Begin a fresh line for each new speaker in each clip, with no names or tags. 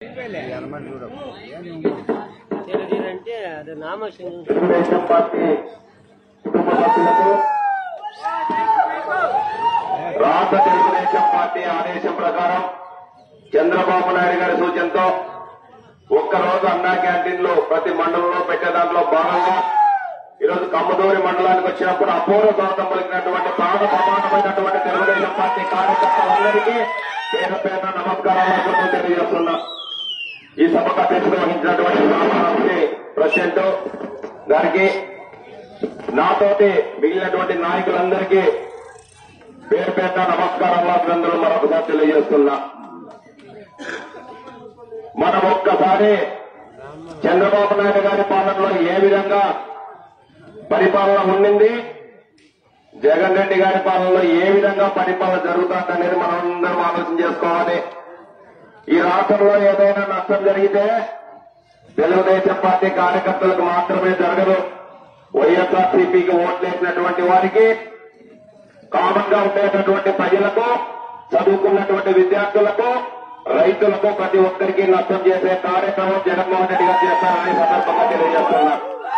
తెలుగుదంటే అది నామోషన్
తెలుగుదేశం పార్టీ కుటుంబ సభ్యులకు రాష్ట్ర తెలుగుదేశం పార్టీ ఆదేశం ప్రకారం చంద్రబాబు నాయుడు గారి సూచనతో ఒక్కరోజు అన్నా క్యాంటీన్లు ప్రతి మండలంలో పెట్టే దాంట్లో భాగంగా ఈరోజు కమ్మదూరి మండలానికి వచ్చినప్పుడు అపూర్వ స్వాగతం పలికినటువంటి ప్రాణ ప్రమాణమైనటువంటి తెలుగుదేశం పార్టీ కార్యకర్తలందరికీ పేరు పేరున నమస్కారాలు తెలియజేస్తున్నా ఈ సభకు అధ్యక్షత వహించినటువంటి రామరాజు ప్రెసిడెంట్ గారికి నాతోటి మిగిలినటువంటి నాయకులందరికీ పేరు పేరున నమస్కారాలు అభినందనలు మరొకసారి తెలియజేస్తున్నా మనం ఒక్కసారి చంద్రబాబు నాయుడు గారి పాలనలో ఏ విధంగా పరిపాలన ఉండింది జగన్ రెడ్డి గారి పాలనలో ఏ విధంగా పరిపాలన జరుగుతుందనేది మనం అందరం ఆలోచన చేసుకోవాలి ఈ రాష్ట్రంలో ఏదైనా నష్టం జరిగితే తెలుగుదేశం పార్టీ కార్యకర్తలకు మాత్రమే జరగదు వైఎస్ఆర్సీపీకి ఓట్లేసినటువంటి వారికి కామన్ గా ఉండేటటువంటి ప్రజలకు చదువుకున్నటువంటి విద్యార్థులకు రైతులకు ప్రతి ఒక్కరికి నష్టం చేసే కార్యక్రమం జగన్మోహన్ రెడ్డి గారు చేస్తారని సందర్భంగా తెలియజేస్తున్నా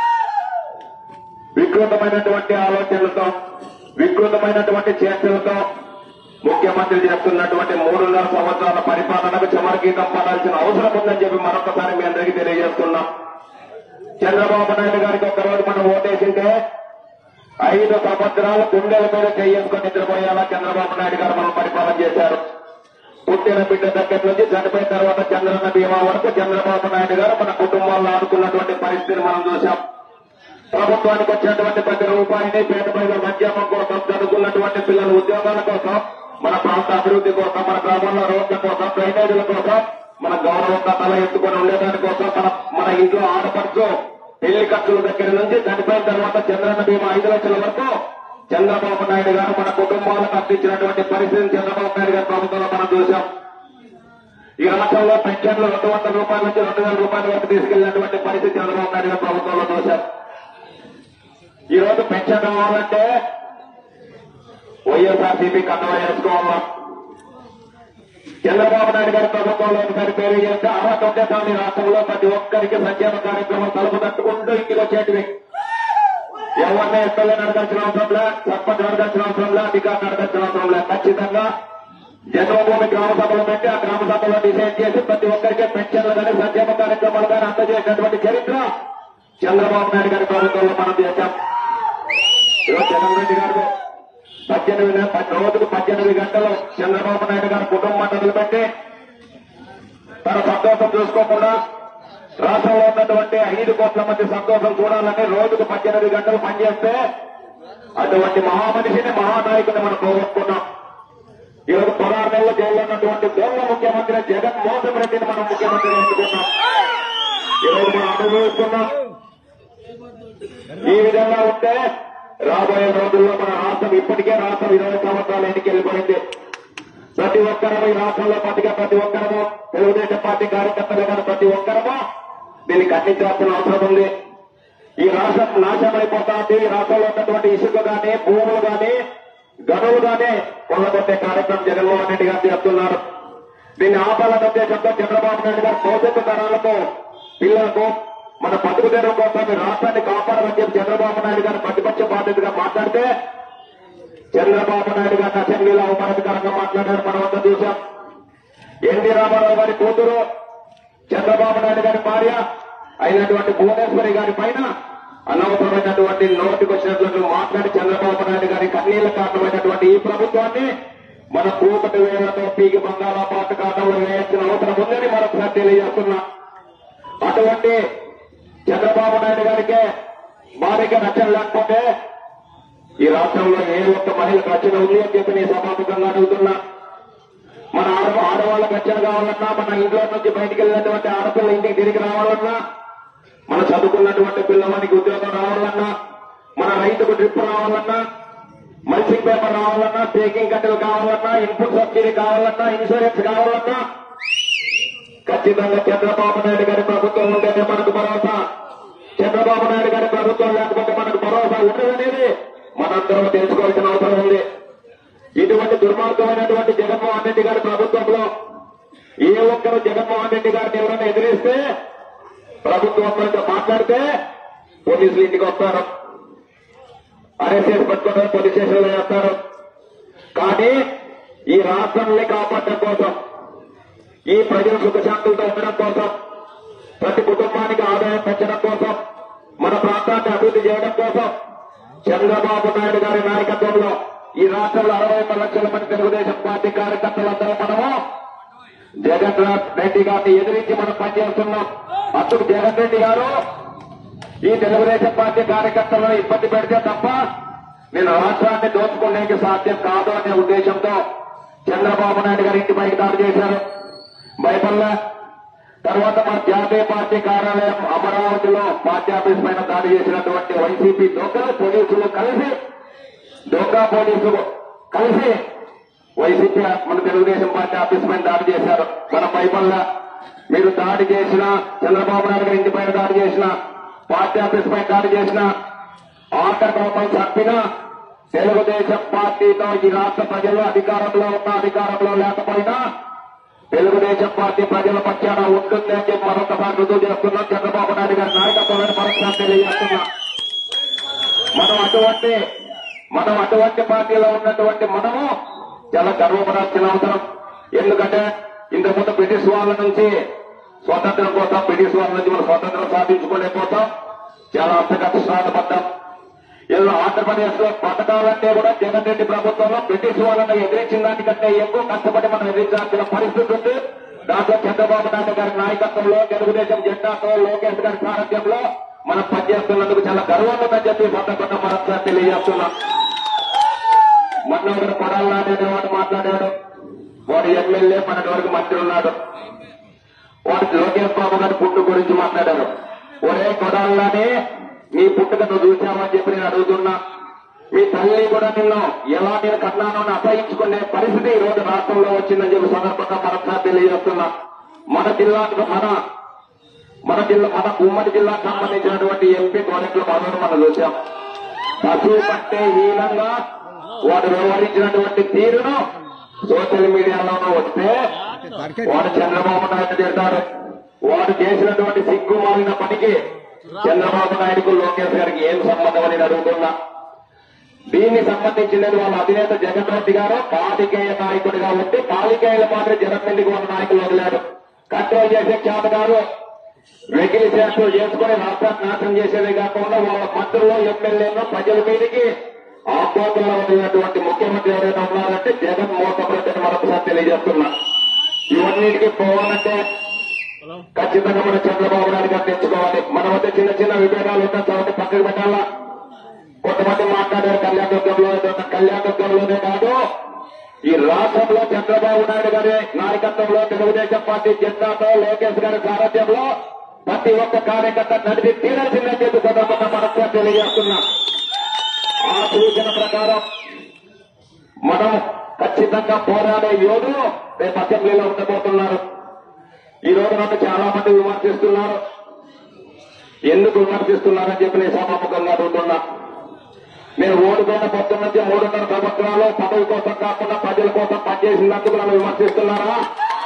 వికృతమైనటువంటి ఆలోచనలతో వికృతమైనటువంటి చర్చలతో ముఖ్యమంత్రి చేస్తున్నటువంటి మూడున్నర సంవత్సరాల పరిపాలనకు చమరగీతం పడాల్సిన అవసరం ఉందని చెప్పి మరొకసారి మీ అందరికీ తెలియజేస్తున్నాం చంద్రబాబు నాయుడు గారికి ఒక్కరోజు మనం ఓటేసింటే ఐదు సంవత్సరాలు గుండెల మీద చేసుకొని నిద్రపోయేలా చంద్రబాబు నాయుడు గారు మనం పరిపాలన చేశారు పుట్టిన బిడ్డ దగ్గర నుంచి చనిపోయిన తర్వాత చంద్రన్న బీమా వరకు చంద్రబాబు నాయుడు గారు మన కుటుంబాలను ఆడుకున్నటువంటి పరిస్థితిని మనం చూశాం ప్రభుత్వానికి వచ్చినటువంటి ప్రతి రూపాయిని పేద ప్రజల మధ్యాహ్నం కోసం చదువుకున్నటువంటి పిల్లల ఉద్యోగాల కోసం మన ప్రాంత అభివృద్ధి కోసం మన గ్రామంలో రోడ్ల కోసం డ్రైనేజీల కోసం మన గౌరవంగా తల ఎత్తుకొని ఉండేదాని కోసం మన మన ఇంట్లో ఆడపడుచు పెళ్లి ఖర్చుల దగ్గర నుంచి చనిపోయిన తర్వాత చంద్రన్న బీమా ఐదు లక్షల వరకు చంద్రబాబు నాయుడు గారు మన కుటుంబాలకు అందించినటువంటి పరిస్థితిని చంద్రబాబు నాయుడు గారి ప్రభుత్వంలో మనం చూశాం ఈ రాష్ట్రంలో పెన్షన్లు రెండు వందల రూపాయల నుంచి రెండు వేల రూపాయల వరకు తీసుకెళ్లినటువంటి పరిస్థితి చంద్రబాబు నాయుడు గారి ప్రభుత్వంలో చూశాం ఈ రోజు పెన్షన్ రావాలంటే వైఎస్ఆర్సీపీ కండవ వేసుకోవాలా చంద్రబాబు నాయుడు గారి ప్రభుత్వంలో ఒకసారి పేరు చేస్తే అర్హత ఉంటే దాని రాష్ట్రంలో ప్రతి ఒక్కరికి సంక్షేమ కార్యక్రమం తలుపు తట్టుకుంటూ ఇంటికి వచ్చేటివి ఎవరిని ఎక్కలే నడగాల్సిన అవసరం లే సర్పంచ్ నడగాల్సిన అవసరం లే అధికారులు నడగాల్సిన అవసరం లే ఖచ్చితంగా జన్మభూమి గ్రామ సభలు పెట్టి ఆ గ్రామ సభలో డిసైడ్ చేసి ప్రతి ఒక్కరికి పెన్షన్లు కానీ సంక్షేమ కార్యక్రమాలు కానీ అందజేసినటువంటి చరిత్ర చంద్రబాబు నాయుడు గారి ప్రభుత్వంలో మనం చేశాం ఈరోజు జగన్ రెడ్డి గారు పద్దెనిమిది నె- రోజుకు పద్దెనిమిది గంటలు చంద్రబాబు నాయుడు గారు కుటుంబాన్ని వదిలిపెట్టి తన సంతోషం చూసుకోకుండా రాష్ట్రంలో ఉన్నటువంటి ఐదు కోట్ల మంది సంతోషం చూడాలని రోజుకు పద్దెనిమిది గంటలు పనిచేస్తే అటువంటి మహామనిషిని మహానాయకుని మనం పోగొట్టుకున్నాం ఈరోజు పదహారు నెలలు జైల్లో ఉన్నటువంటి దొంగ ముఖ్యమంత్రి జగన్మోహన్ రెడ్డిని మనం ముఖ్యమంత్రి ఎంచుకున్నాం ఈరోజు మనం అనుభవిస్తున్నాం ఈ విధంగా ఉంటే రాబోయే రోజుల్లో మన రాష్ట్రం ఇప్పటికే రాష్ట్రం ఇరవై సంవత్సరాలు ఎన్నికెళ్ళిపోయింది ప్రతి ఒక్కరము ఈ రాష్ట్రంలో బతికే ప్రతి ఒక్కరము తెలుగుదేశం పార్టీ కార్యకర్తలు కానీ ప్రతి ఒక్కరము దీన్ని ఖండించాల్సిన అవసరం ఉంది ఈ రాష్ట్రం నాశనం అయిపోతుంది ఈ రాష్ట్రంలో ఉన్నటువంటి ఇసుక గాని భూములు గాని గనులు గాని కొల్లగొట్టే కార్యక్రమం జగన్మోహన్ రెడ్డి గారు చేస్తున్నారు దీన్ని ఆపాలన్న ఉద్దేశంతో చంద్రబాబు నాయుడు గారు భవిష్యత్తు తరాలకు పిల్లలకు మన బతుకు తెరువు కోసం ఈ రాష్ట్రాన్ని కాపాడమని చెప్పి చంద్రబాబు నాయుడు గారు ప్రతిపక్ష బాధ్యతగా మాట్లాడితే చంద్రబాబు నాయుడు గారిని అసెంబ్లీలో అవమానకరంగా మాట్లాడారు మనం అంతా చూశాం ఎన్టీ రామారావు గారి కూతురు చంద్రబాబు నాయుడు గారి భార్య అయినటువంటి భువనేశ్వరి గారి పైన అనవసరమైనటువంటి నోటికి వచ్చినట్లు మాట్లాడి చంద్రబాబు నాయుడు గారి కన్నీళ్ల కారణమైనటువంటి ఈ ప్రభుత్వాన్ని మన కూకటి వేలతో పీకి బంగాళాపాత కారణంలో వేయాల్సిన అవసరం ఉందని మరొకసారి తెలియజేస్తున్నా అటువంటి చంద్రబాబు నాయుడు గారికి భార్యకి రక్షణ లేకపోతే ఈ రాష్ట్రంలో ఏ ఒక్క మహిళకు రక్షణ ఉంది అని చెప్పి నేను సభాముఖంగా అడుగుతున్నా మన ఆడ ఆడవాళ్ళకి రక్షణ కావాలన్నా మన ఇంట్లో నుంచి బయటికి వెళ్ళినటువంటి ఆడపిల్ల ఇంటికి తిరిగి రావాలన్నా మన చదువుకున్నటువంటి పిల్లవానికి ఉద్యోగం రావాలన్నా మన రైతుకు డ్రిప్ రావాలన్నా మల్చింగ్ పేపర్ రావాలన్నా టేకింగ్ కట్టెలు కావాలన్నా ఇన్పుట్ సబ్సిడీ కావాలన్నా ఇన్సూరెన్స్ కావాలన్నా ఖచ్చితంగా చంద్రబాబు నాయుడు గారి ప్రభుత్వం ఉంటేనే మనకు భరోసా చంద్రబాబు నాయుడు గారి ప్రభుత్వం లేకపోతే మనకు భరోసా ఉండదనేది మనందరం తెలుసుకోవాల్సిన అవసరం ఉంది ఇటువంటి దుర్మార్గమైనటువంటి జగన్మోహన్ రెడ్డి గారి ప్రభుత్వంలో ఏ ఒక్కరు జగన్మోహన్ రెడ్డి గారిని ఎవరైనా ఎదిరిస్తే ప్రభుత్వం వాళ్ళతో మాట్లాడితే పోలీసులు ఇంటికి వస్తారు అరెస్ట్ చేసి పట్టుకుంటారు పోలీస్ స్టేషన్లో వేస్తారు కానీ ఈ రాష్ట్రాన్ని కాపాడడం కోసం ఈ ప్రజలు సుఖశాంతులతో ఉండడం కోసం ప్రతి కుటుంబానికి ఆదాయం పెంచడం కోసం మన ప్రాంతాన్ని అభివృద్ధి చేయడం కోసం చంద్రబాబు నాయుడు గారి నాయకత్వంలో ఈ రాష్ట్రంలో అరవై ఒక్క లక్షల మంది తెలుగుదేశం పార్టీ కార్యకర్తలందరూ మనము జగన్ రెడ్డి గారిని ఎదిరించి మనం పనిచేస్తున్నాం అందుకు జగన్ రెడ్డి గారు ఈ తెలుగుదేశం పార్టీ కార్యకర్తలను ఇబ్బంది పెడితే తప్ప నేను రాష్ట్రాన్ని దోచుకునేకి సాధ్యం కాదు అనే ఉద్దేశంతో చంద్రబాబు నాయుడు గారి ఇంటిపైకి దాడి చేశారు భయపడలే తర్వాత మన జాతీయ పార్టీ కార్యాలయం అమరావతిలో పార్టీ ఆఫీస్ పైన దాడి చేసినటువంటి వైసీపీ దొంగలు పోలీసులు కలిసి దొంగ పోలీసులు కలిసి వైసీపీ మన తెలుగుదేశం పార్టీ ఆఫీస్ పైన దాడి చేశారు మన భయపడలే మీరు దాడి చేసిన చంద్రబాబు నాయుడు గారి ఇంటి పైన దాడి చేసిన పార్టీ ఆఫీస్ పైన దాడి చేసిన ఆఖరి మమ్మల్ని చంపిన తెలుగుదేశం పార్టీతో ఈ రాష్ట్ర ప్రజలు అధికారంలో ఉన్న అధికారంలో లేకపోయినా తెలుగుదేశం పార్టీ ప్రజల పక్షాన ఉంటుంది అని చెప్పి మరొకసారి రుజువు చేస్తున్నాం చంద్రబాబు నాయుడు గారి నాయకత్వాన్ని మరొకసారి తెలియజేస్తున్నా మనం అటువంటి మనం అటువంటి పార్టీలో ఉన్నటువంటి మనము చాలా గర్వపడాల్సిన అవసరం ఎందుకంటే ఇంతకుముందు బ్రిటిష్ వాళ్ళ నుంచి స్వాతంత్రం కోసం బ్రిటిష్ వాళ్ళ నుంచి మనం స్వాతంత్రం సాధించుకునే కోసం చాలా అర్థకష్టాలు పడ్డాం ఇలా ఆంధ్రప్రదేశ్ లో పథకాలంటే కూడా జగన్ రెడ్డి ప్రభుత్వంలో బ్రిటిష్ వాళ్ళని ఎదిరించిన దానికంటే ఎక్కువ కష్టపడి మనం ఎదిరించాల్సిన పరిస్థితి ఉంది దాంట్లో చంద్రబాబు నాయుడు గారి నాయకత్వంలో తెలుగుదేశం జెండాతో లోకేష్ గారి సారథ్యంలో మనం పనిచేస్తున్నందుకు చాలా గర్వంగా ఉందని చెప్పి సందర్భంగా మరొకసారి తెలియజేస్తున్నాం మొన్న ఒకరు కొడాలి నాయుడు వాడు మాట్లాడాడు వాడు ఎమ్మెల్యే మనటి వరకు మంత్రి ఉన్నాడు వాడు లోకేష్ బాబు గారి పుట్టు గురించి మాట్లాడారు ఒరే కొడాలని నీ పుట్టుకను చూశామని చెప్పి నేను అడుగుతున్నా మీ తల్లి కూడా నిన్ను ఎలా నేను కన్నానో అని అసహించుకునే పరిస్థితి ఈ రోజు రాష్ట్రంలో వచ్చిందని చెప్పి సందర్భంగా మరొకసారి తెలియజేస్తున్నా మన జిల్లాకు మన మన జిల్లా మన ఉమ్మడి జిల్లాకు సంబంధించినటువంటి ఎంపీ కోరికలు మనం మనం చూశాం పశువు కంటే హీనంగా వాడు వ్యవహరించినటువంటి తీరును సోషల్ మీడియాలోనూ వస్తే వాడు చంద్రబాబు నాయుడు తిడతాడు వాడు చేసినటువంటి సిగ్గు మాలిన పనికి చంద్రబాబు నాయుడుకు లోకేష్ గారికి ఏం సంబంధం అని నేను అడుగుతున్నా దీన్ని సంబంధించినది వాళ్ళ అధినేత జగన్ రెడ్డి గారు కాలికేయ నాయకుడిగా ఉండి కాలికేయుల మాత్రం జగన్ రెడ్డికి ఉన్న నాయకులు వదిలాడు కంట్రోల్ చేసే ఖ్యాత గారు వెకిలి చేష్టలు చేసుకుని రాష్ట్రాన్ని నాశనం చేసేదే కాకుండా వాళ్ళ మంత్రులు ఎమ్మెల్యేలు ప్రజల మీదకి ఆపోతల్లో ఉన్నటువంటి ముఖ్యమంత్రి ఎవరైనా ఉన్నారంటే జగన్ మోసం రెడ్డిని మరొకసారి తెలియజేస్తున్నా ఇవన్నిటికీ పోవాలంటే ఖచ్చితంగా మనం చంద్రబాబు నాయుడు గారు తెచ్చుకోవాలి మన వద్ద చిన్న చిన్న విభేదాలు ఉంటాయి కాబట్టి పక్కకు పెట్టాలా కొంతమంది మాట్లాడారు కళ్యాణదుర్గంలో ఏదో కళ్యాణదుర్గంలోనే కాదు ఈ రాష్ట్రంలో చంద్రబాబు నాయుడు గారి నాయకత్వంలో తెలుగుదేశం పార్టీ జెండాతో లోకేష్ గారి సారథ్యంలో ప్రతి ఒక్క కార్యకర్త నడిపి తీరాల్సిందని చెప్పి సందర్భంగా మనకు తెలియజేస్తున్నా ఆ సూచన ప్రకారం మనం ఖచ్చితంగా పోరాడే యోధులు రేపు అసెంబ్లీలో ఉండబోతున్నారు ఈ రోజు నన్ను చాలా మంది విమర్శిస్తున్నారు ఎందుకు విమర్శిస్తున్నారని చెప్పి నేను సభాముఖంగా అడుగుతున్నా నేను ఓడిపోయిన పొద్దున్న నుంచి మూడున్నర సంవత్సరాలు పదవి కోసం కాకుండా ప్రజల కోసం పనిచేసినందుకు నన్ను విమర్శిస్తున్నారా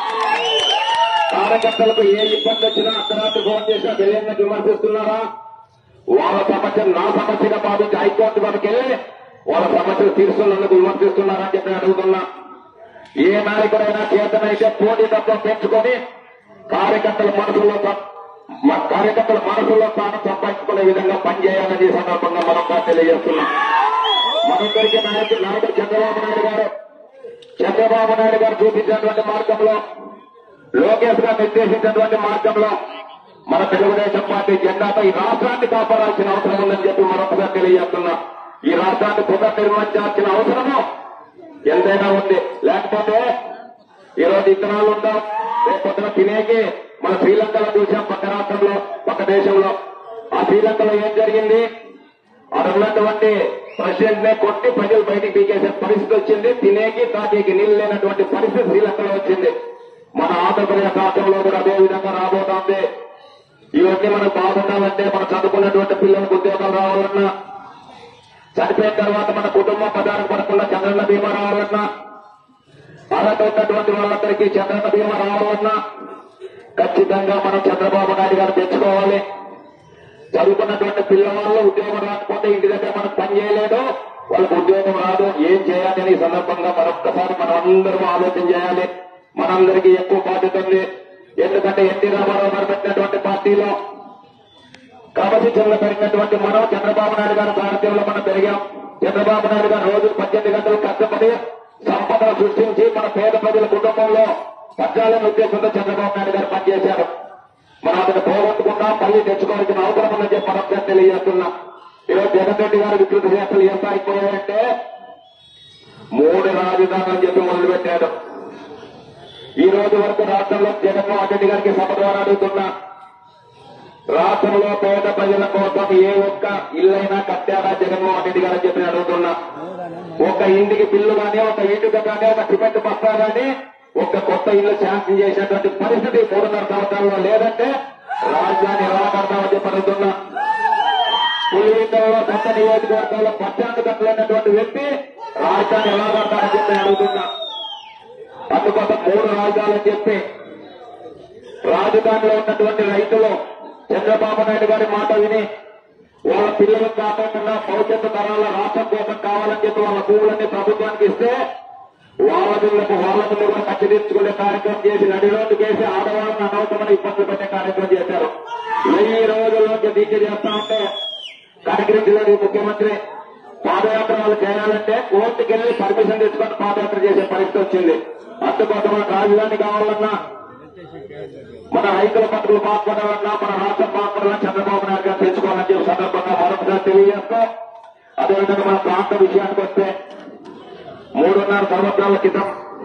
కార్యకర్తలకు ఏ ఇబ్బంది వచ్చినా అర్ధరాత్రి ఫోన్ చేసినా తెలియని విమర్శిస్తున్నారా వాళ్ళ సమస్య నా సమస్యగా భావించి హైకోర్టు వరకు వెళ్ళి వాళ్ళ సమస్యలు తీరుస్తున్నందుకు విమర్శిస్తున్నారని చెప్పి అడుగుతున్నా ఏ నాయకుడైనా చేతనైతే పోటీ తత్వం పెంచుకొని కార్యకర్తల మనసులో సం- మ- కార్యకర్తల మనసులో స్థానం సంపాదించుకునే విధంగా పనిచేయాలని ఈ సందర్భంగా మరొక తెలియజేస్తున్నాం మనందరికీ నాయకుడు నాయకుడు చంద్రబాబు నాయుడు గారు చంద్రబాబు నాయుడు గారు చూపించినటువంటి మార్గంలో లోకేష్ గారు నిర్దేశించినటువంటి మార్గంలో మన తెలుగుదేశం పార్టీ జెండాతో ఈ రాష్ట్రాన్ని కాపాడాల్సిన అవసరం ఉందని చెప్పి మరొకసారి తెలియజేస్తున్నా ఈ రాష్ట్రాన్ని పునర్నిర్మించాల్సిన అవసరము ఎంతైనా ఉంది లేకపోతే ఈ రోజు ఇత్తనాలు ఉంటాం రేపు పొద్దున తినేకి మన శ్రీలంకలో చూసాం పక్క రాష్ట్రంలో పక్క దేశంలో ఆ శ్రీలంకలో ఏం జరిగింది అక్కడ ఉన్నటువంటి ప్రెసిడెంట్ నే కొట్టి ప్రజలు బయటికి పీకేసే పరిస్థితి వచ్చింది తినేకి తాగేకి నీళ్లు లేనటువంటి పరిస్థితి శ్రీలంకలో వచ్చింది మన ఆంధ్రప్రదేశ్ రాష్ట్రంలో కూడా అదే విధంగా రాబోతోంది ఇవన్నీ మనం బాగుండాలంటే మనం చదువుకున్నటువంటి పిల్లలకు ఉద్యోగాలు రావాలన్నా చనిపోయిన తర్వాత మన కుటుంబం పదానికి పడకుండా చంద్రన్న బీమా రావాలన్నా అర్హత ఉన్నటువంటి వాళ్ళందరికీ చంద్రన్న బీమా రావాలన్నా ఖచ్చితంగా మనం చంద్రబాబు నాయుడు గారు తెచ్చుకోవాలి చదువుకున్నటువంటి పిల్లవాళ్ళు ఉద్యోగం రాకపోతే ఇంటి దగ్గర మనం పని చేయలేదు వాళ్ళకు ఉద్యోగం రాదు ఏం చేయాలని ఈ సందర్భంగా మరొక్కసారి మనం అందరం ఆలోచన చేయాలి మనందరికీ ఎక్కువ బాధ్యత ఉంది ఎందుకంటే ఎన్టీ రామారావు గారు పెట్టినటువంటి పార్టీలో క్రమశిక్షణలో పెరిగినటువంటి మనం చంద్రబాబు నాయుడు గారి సారథ్యంలో మనం పెరిగాం చంద్రబాబు నాయుడు గారు రోజు పద్దెనిమిది గంటలు కష్టపడి సంపదను సృష్టించి మన పేద ప్రజల కుటుంబంలో పట్టాలనే ఉద్దేశంతో చంద్రబాబు నాయుడు గారు పనిచేశారు మనం అతను పోగొట్టుకున్నాం మళ్ళీ తెచ్చుకోవాల్సిన అవసరం ఉందని చెప్పి మరొకసారి తెలియజేస్తున్నాం ఈరోజు జగన్ రెడ్డి గారు వికృత చేష్టలు ఎంత అయిపోయాయంటే మూడు రాజధానులు అని చెప్పి మొదలుపెట్టాడు ఈ రోజు వరకు రాష్ట్రంలో జగన్మోహన్ రెడ్డి గారికి సభ ద్వారా అడుగుతున్నా రాష్ట్రంలో పేద ప్రజల కోసం ఏ ఒక్క ఇల్లైనా కట్టారా జగన్మోహన్ రెడ్డి గారు చెప్పి అడుగుతున్నా ఒక ఇంటికి బిల్లు కానీ ఒక ఇటుక కానీ ఒక సిమెంట్ బస్తా కానీ ఒక కొత్త ఇల్లు శాంక్షన్ చేసేటువంటి పరిస్థితి మూడున్నర సంవత్సరాల్లో లేదంటే రాజధాని ఎలా కడతామని చెప్పి అడుగుతున్నా పులివిందల్లో సొంత నియోజకవర్గంలో పచ్చాంత కట్టలేనటువంటి వ్యక్తి రాజధాని ఎలా కడతారని చెప్పి అడుగుతున్నా అందుకోసం మూడు రాజధానులని చెప్పి రాజధానిలో ఉన్నటువంటి రైతులు చంద్రబాబు నాయుడు గారి మాట విని వాళ్ళ పిల్లలకు కాకుండా భవిష్యత్తు తరాల రాష్ట్రం కోసం కావాలని చెప్పి వాళ్ళ భూములన్నీ ప్రభుత్వానికి ఇస్తే వాళ్ళ పిల్లలకు వాళ్ళ పిల్లలు కూడా కట్టి తెచ్చుకునే కార్యక్రమం చేసి నడిలోకి వేసి ఆడవాళ్ళని అనవసరమైన ఇబ్బందులు పెట్టే కార్యక్రమం చేశారు వెయ్యి రోజుల్లోకి దీక్ష చేస్తా ఉంటే కనగిరి జిల్లాకి ముఖ్యమంత్రి పాదయాత్ర వాళ్ళు చేయాలంటే కోర్టుకి వెళ్లి పర్మిషన్ తెచ్చుకొని పాదయాత్ర చేసే పరిస్థితి వచ్చింది అందుకోసం మనకు రాజధాని కావాలన్నా మన రైతుల పట్టుకులు పాల్పడాలన్నా మన రాష్ట్రం పాల్పడాలన్నా చంద్రబాబు నాయుడు గారు తెచ్చుకోవాలని చెప్పి సందర్భంగా మరొకసారి తెలియజేస్తూ అదేవిధంగా మన ప్రాంత విషయానికి వస్తే మూడున్నర సంవత్సరాల క్రితం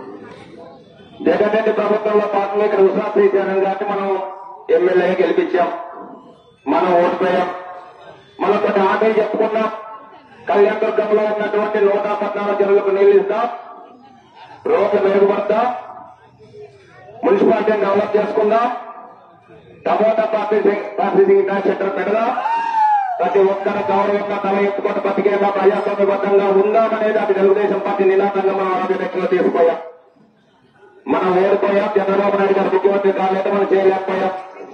జగన్ రెడ్డి ప్రభుత్వంలో పార్టీలో ఇక్కడ ఉషా శ్రీచరణ్ గారిని మనం ఎమ్మెల్యేగా గెలిపించాం మనం ఓడిపోయాం మనం కొన్ని హామీలు చెప్పుకున్నాం కళ్యాణ దుర్గంలో ఉన్నటువంటి నూట పద్నాలుగు చెరువులకు నీళ్లు ఇస్తాం రోడ్లు మెరుగుపడతాం మున్సిపాలిటీని డెవలప్ చేసుకుందాం టమోటా ప్రాసెసింగ్ ప్రాసెసింగ్ సెంటర్ పెడదాం ప్రతి ఒక్కరు గౌరవంగా తల ఎత్తుకొని బతికేలా ప్రజాస్వామ్యబద్ధంగా ఉందామనేది అది తెలుగుదేశం పార్టీ నినాదంగా మనం ఆరోగ్యలో తీసుకుపోయాం మనం ఓడిపోయాం చంద్రబాబు నాయుడు గారు ముఖ్యమంత్రి కాలేదు మనం చేయలేకపోయాం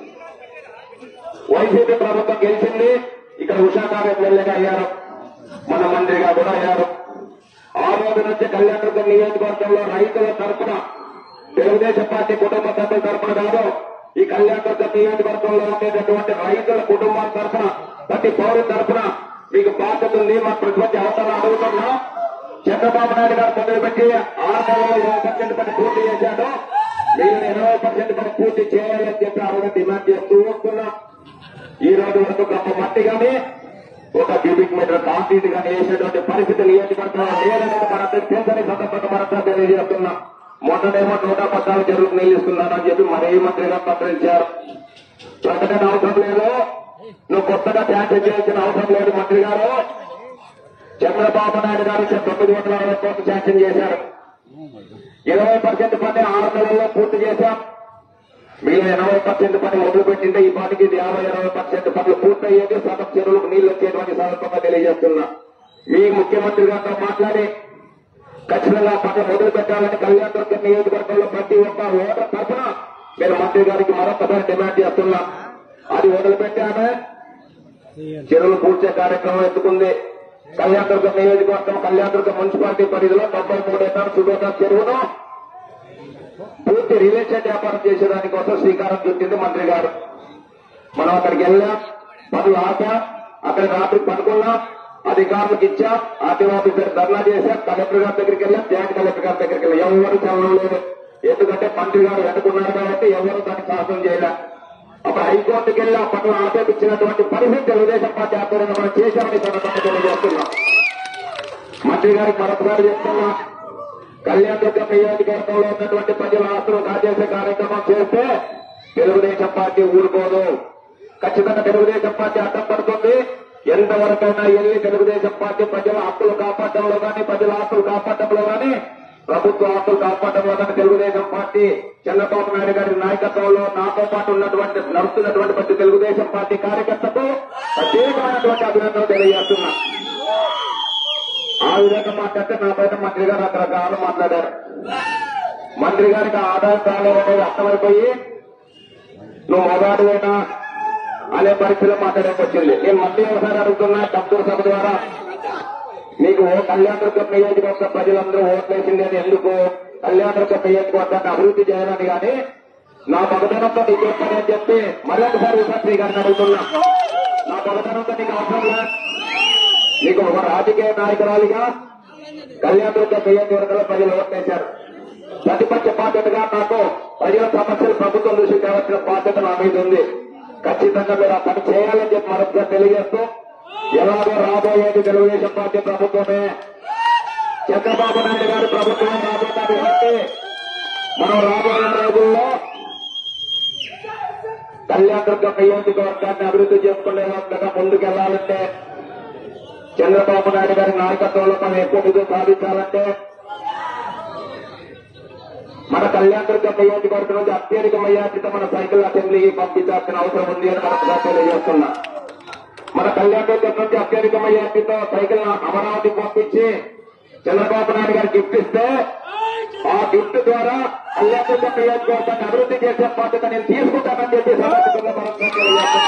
వైసీపీ ప్రభుత్వం గెలిచింది ఇక్కడ ఉషా గారు ఎమ్మెల్యేగా అయ్యారు మన మంత్రిగా కూడా అయ్యారు ఆ రోజు నుంచి కళ్యాణదుర్గం నియోజకవర్గంలో రైతుల తరఫున తెలుగుదేశం పార్టీ కుటుంబ సభ్యుల తరఫున కాదు ఈ కళ్యాణదుర్గం నియోజకవర్గంలో ఉండేటటువంటి రైతుల కుటుంబాల తరఫున ప్రతి పౌరుల తరఫున మీకు బాధ్యత ఉంది మా ప్రతిపక్ష అవసరం అడుగుతున్నా చంద్రబాబు నాయుడు గారు మొదలుపెట్టి ఆరు నెలలో ఇరవై పర్సెంట్ పని పూర్తి చేశాడు మీరు ఇరవై పర్సెంట్ పని పూర్తి చేయాలని చెప్పి ఆ రోజు డిమాండ్ చేస్తూ వస్తున్నాం ఈ రోజు వరకు గొప్ప మట్టి కానీ ఒక క్యూబిక్ మీటర్ కాంక్రీట్ కానీ వేసేటువంటి పరిస్థితి నియోజకవర్గంలో లేదనేది మనందరికి తెలుసని సందర్భంగా మనంతా తెలియజేస్తున్నాం మొన్ననేమో నూట పద్నాలుగు చెరువులకు నీళ్లు ఇస్తున్నానని చెప్పి మరే మంత్రి గారు పత్రించారు ప్రకటన అవసరం లేదు నువ్వు కొత్తగా ట్యాక్స్ చేయాల్సిన అవసరం లేదు మంత్రి గారు చంద్రబాబు నాయుడు గారు ఇచ్చే తొమ్మిది వందల అరవై కోట్లు శాంక్షన్ చేశారు ఇరవై పర్సెంట్ పని ఆరు నెలల్లో పూర్తి చేశాం మీరు ఎనభై పర్సెంట్ పని మొదలు పెట్టింటే ఈ పాటికి ఇది యాభై ఇరవై పర్సెంట్ పనులు పూర్తయ్యేది సగం చెరువులకు నీళ్లు వచ్చేటువంటి సందర్భంగా తెలియజేస్తున్నా మీ ముఖ్యమంత్రి గారితో మాట్లాడి ఖచ్చితంగా పని మొదలు పెట్టాలని కళ్యాణ దుర్గం నియోజకవర్గంలో ప్రతి ఒక్క ఓటర్ తరఫున నేను మంత్రి గారికి మరొకసారి డిమాండ్ చేస్తున్నా అది వదిలిపెట్టామే చెరువులు పూడ్చే కార్యక్రమం ఎత్తుకుంది కళ్యాణదుర్గం నియోజకవర్గం కళ్యాణదుర్గం మున్సిపాలిటీ పరిధిలో తొంభై మూడు ఎకరాల సుడోట చెరువును పూర్తి రియల్ ఎస్టేట్ వ్యాపారం చేసేదాని కోసం శ్రీకారం చుట్టింది మంత్రి గారు మనం అక్కడికి వెళ్ళాం పనులు ఆపాం అక్కడ రాత్రి పనుకున్నాం అధికారులకు ఇచ్చాం ఆర్టీ ఆఫీసర్ ధర్నా చేశాం కలెక్టర్ గారి దగ్గరికి వెళ్ళాం జాయింట్ కలెక్టర్ గారి దగ్గరికి వెళ్ళాం ఎవరు చదవడం లేదు ఎందుకంటే మంత్రి గారు వెనుకున్నారు కాబట్టి ఎవరు దానికి సాహసం చేయలే అప్పుడు హైకోర్టుకి వెళ్ళి ఆ పనులు ఆపేపించినటువంటి పరిస్థితి తెలుగుదేశం పార్టీ ఆధ్వర్యంలో మనం చేశామని సందర్భంగా తెలియజేస్తున్నాం మంత్రి గారికి మరొకసారి చెప్తున్నా కళ్యాణదుర్గం నియోజకవర్గంలో ఉన్నటువంటి ప్రజల ఆస్తులు కాజేసే కార్యక్రమం చేస్తే తెలుగుదేశం పార్టీ ఊరుకోదు ఖచ్చితంగా తెలుగుదేశం పార్టీ అడ్డం పడుతుంది ఎంతవరకైనా వెళ్ళి తెలుగుదేశం పార్టీ ప్రజల హక్కులు కాపాడటంలో కానీ ప్రజల ఆస్తులు కాపాడటంలో కానీ ప్రభుత్వ ఆస్తులు కాపాడటంలో కానీ తెలుగుదేశం పార్టీ చంద్రబాబు నాయుడు గారి నాయకత్వంలో నాతో పాటు ఉన్నటువంటి నడుస్తున్నటువంటి ప్రతి తెలుగుదేశం పార్టీ కార్యకర్తకు ప్రత్యేకమైనటువంటి అభినందనలు తెలియజేస్తున్నా ఆ విధంగా మాట్లాడితే నా పైన మంత్రి గారు రకరకాలు మాట్లాడారు మంత్రి గారికి ఆదాయం రాలేదనేది అర్థమైపోయి నువ్వు మొగాడువేనా అనే పరిస్థితిలో మాట్లాడేకి వచ్చింది నేను మళ్ళీ ఒకసారి అడుగుతున్నా కప్తూరు సభ ద్వారా నీకు ఓ కళ్యాణదుర్గ నియోజకవర్గ ప్రజలందరూ ఓట్లేసింది అని ఎందుకు కళ్యాణదుర్గ నియోజకవర్గాన్ని అభివృద్ధి చేయాలని కానీ నా మగతనంతో నీకు చెప్పని అని చెప్పి మరొకసారి విశాఖ గారిని అడుగుతున్నా నా మగతనంతో నీకు అవసరం లేదు నీకు ఒక రాజకీయ నాయకురాలిగా కళ్యాణదుర్గ నియోజకవర్గంలో ప్రజలు ఓట్లేశారు ప్రతిపక్ష బాధ్యతగా నాకు ప్రజల సమస్యలు ప్రభుత్వం దృష్టి తేవాల్సిన బాధ్యత నా మీద ఉంది ఖచ్చితంగా మీరు ఆ పని చేయాలని చెప్పి మరొకసారి తెలియజేస్తూ ఎలాగో రాబోయేది తెలుగుదేశం పార్టీ ప్రభుత్వమే చంద్రబాబు నాయుడు గారి ప్రభుత్వం రాబోతుంది కాబట్టి మనం రాబోయే రోజుల్లో కళ్యాణదుర్గ నియోజకవర్గాన్ని అభివృద్ధి చేసుకునే విధంగా ముందుకెళ్లాలంటే చంద్రబాబు నాయుడు గారి నాయకత్వంలో మనం ఎక్కువ విజయం సాధించాలంటే మన కళ్యాణదుర్గ నియోజకవర్గం నుంచి అత్యధిక మెజార్టీతో మన సైకిల్ అసెంబ్లీకి పంపించాల్సిన అవసరం ఉంది అని మనం తెలియజేస్తున్నా మన కళ్యాణదుర్గం నుంచి అత్యధిక మెజార్టీతో సైకిల్ అమరావతికి పంపించి చంద్రబాబు నాయుడు గారు గిఫ్ట్ ఇస్తే ఆ గిఫ్ట్ ద్వారా కళ్యాణదుర్గ నియోజకవర్గాన్ని అభివృద్ధి చేసే బాధ్యత నేను తీసుకుంటానని చెప్పి సమాజంలో మనం తెలియజేస్తున్నా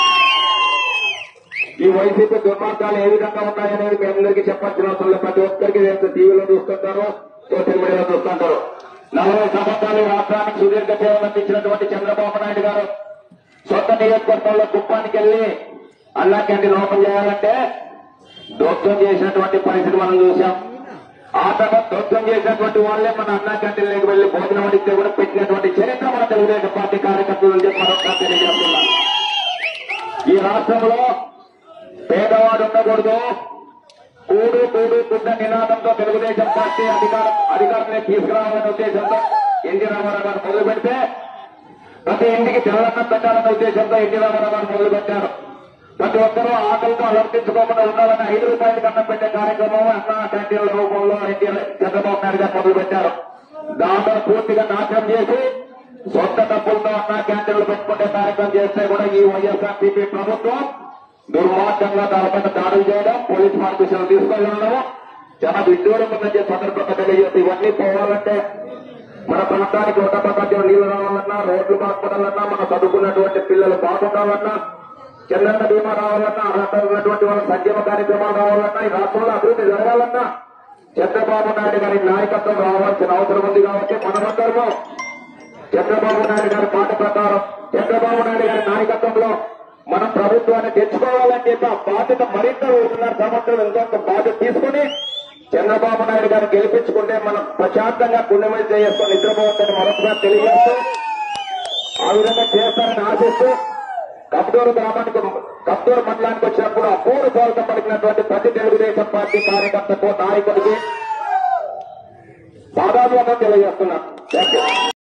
ఈ వైసీపీ దుర్మార్గాలు ఏ విధంగా ఉన్నాయనేది మీ అందరికీ చెప్పాల్సిన అవసరం లేదు ప్రతి ఒక్కరికి తెలుసు టీవీలో చూస్తుంటారు సోషల్ మీడియాలో చూస్తుంటారు నలభై సంవత్సరాలు రాష్ట్రానికి సుదీర్ఘ సేవలు అందించినటువంటి చంద్రబాబు నాయుడు గారు సొంత నియోజకవర్గంలో కుప్పానికి వెళ్లి అన్నా క్యాంటీన్ ఓపెన్ చేయాలంటే దోషం చేసినటువంటి పరిస్థితి మనం చూసాం ఆ తర్వాత దోషం చేసినటువంటి వాళ్ళే మన అన్నా క్యాంటీన్లోకి వెళ్లి భోజనం అడిగితే కూడా పెట్టినటువంటి చరిత్ర మన తెలుగుదేశం పార్టీ కార్యకర్తలు అని చెప్పి మరొకసారి తెలియజేస్తున్నాం ఈ రాష్ట్రంలో పేదవాడు ఉండకూడదు కూడు కూడు కుండ నినాదంతో తెలుగుదేశం పార్టీ అధికారం అధికారంలోకి తీసుకురావాలనే ఉద్దేశంతో ఎన్టీ రామారావు గారు మొదలు పెడితే ప్రతి ఇంటికి తెల్లన్నం పెట్టాలనే ఉద్దేశంతో ఎన్టీ రామారావు గారు మొదలు పెట్టారు ప్రతి ఒక్కరూ ఆకలితో అలర్పించుకోకుండా ఉండాలని ఐదు రూపాయలకి అన్నం పెట్టే కార్యక్రమం అన్న క్యాంటీన్ల రూపంలో ఎన్టీ చంద్రబాబు నాయుడు గారు మొదలు పెట్టారు దాంట్లో పూర్తిగా నాశనం చేసి సొంత డబ్బులతో అన్న క్యాంటీన్లు పెట్టుకునే కార్యక్రమం చేస్తే కూడా ఈ వైఎస్ఆర్సీపీ ప్రభుత్వం దుర్మార్గంగా దానిపైన దాడులు చేయడం పోలీస్ మార్గదర్శనం తీసుకెళ్ళడం చాలా విడ్డూరం ఉందని చెప్పి సందర్భంగా తెలియజేసి ఇవన్నీ పోవాలంటే మన ప్రాంతానికి ఒక ప్రకాశం నీళ్లు రావాలన్నా రోడ్లు బాగుపడాలన్నా మన చదువుకున్నటువంటి పిల్లలు బాగుండాలన్నా చంద్రన్న బీమా రావాలన్నా అర్హత ఉన్నటువంటి వాళ్ళ సంక్షేమ కార్యక్రమాలు రావాలన్నా ఈ రాష్ట్రంలో అభివృద్ధి జరగాలన్నా చంద్రబాబు నాయుడు గారి నాయకత్వం రావాల్సిన అవసరం ఉంది కాబట్టి మనమందరము చంద్రబాబు నాయుడు గారి మాట ప్రకారం చంద్రబాబు నాయుడు గారి నాయకత్వంలో మనం ప్రభుత్వాన్ని తెచ్చుకోవాలని చెప్పి ఆ బాధ్యత మరింత ఒకటిన్నర సంవత్సరం ఇంకొక బాధ్యత తీసుకుని చంద్రబాబు నాయుడు గారిని గెలిపించుకుంటే మనం ప్రశాంతంగా పుణ్యమని చేసుకొని నిద్రపోవచ్చని మరొకసారి తెలియజేస్తూ ఆ విధంగా చేస్తారని ఆశిస్తూ కప్టూరు గ్రామానికి కప్టూరు మండలానికి వచ్చినప్పుడు అపూర్వ పోలక పలికినటువంటి ప్రతి తెలుగుదేశం పార్టీ కార్యకర్తకు నాయకుడికి పాదాభివందనం తెలియజేస్తున్నా థ్యాంక్ యూ